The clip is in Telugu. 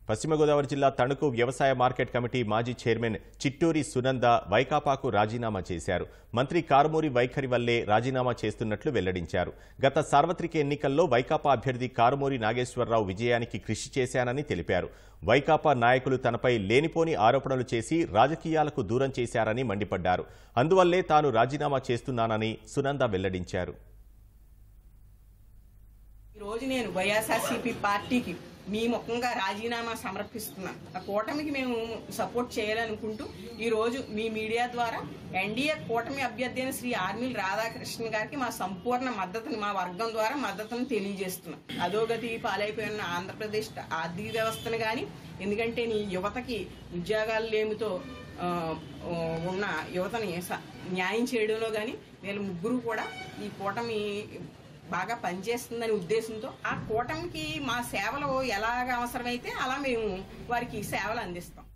పశ్చిమ గోదావరి జిల్లా తణుకు వ్యవసాయ మార్కెట్ కమిటీ మాజీ చైర్మన్ చిట్టూరి సునంద వైకాపాకు రాజీనామా చేశారు మంత్రి కారుమూరి వైఖరి వల్లే రాజీనామా చేస్తున్నట్లు వెల్లడించారు గత సార్వత్రిక ఎన్నికల్లో వైకాపా అభ్యర్థి కారుమూరి నాగేశ్వరరావు విజయానికి కృషి చేశానని తెలిపారు వైకాపా నాయకులు తనపై లేనిపోని ఆరోపణలు చేసి రాజకీయాలకు దూరం చేశారని మండిపడ్డారు అందువల్లే తాను రాజీనామా చేస్తున్నానని సునంద వెల్లడించారు ఈ రోజు నేను వైఎస్ఆర్సీపీ పార్టీకి మీ ముఖంగా రాజీనామా సమర్పిస్తున్నాను ఆ కూటమికి మేము సపోర్ట్ చేయాలనుకుంటూ ఈ రోజు మీ మీడియా ద్వారా ఎన్డీఏ కూటమి అభ్యర్థి అయిన శ్రీ ఆర్మిల్ రాధాకృష్ణ గారికి మా సంపూర్ణ మద్దతుని మా వర్గం ద్వారా మద్దతును తెలియజేస్తున్నాం అధోగతి పాలైపోయిన ఆంధ్రప్రదేశ్ ఆర్థిక వ్యవస్థను కానీ ఎందుకంటే నీ యువతకి ఉద్యోగాలు లేమితో ఆ, ఆ, ఉన్న యువతని స- న్యాయం చేయడంలో కానీ వీళ్ళ ముగ్గురు కూడా ఈ కూటమి బాగా పనిచేస్తుందనే ఉద్దేశంతో ఆ కూటమికి మా సేవలు ఎలాగ అవసరమైతే అలా మేము వారికి సేవలు అందిస్తాం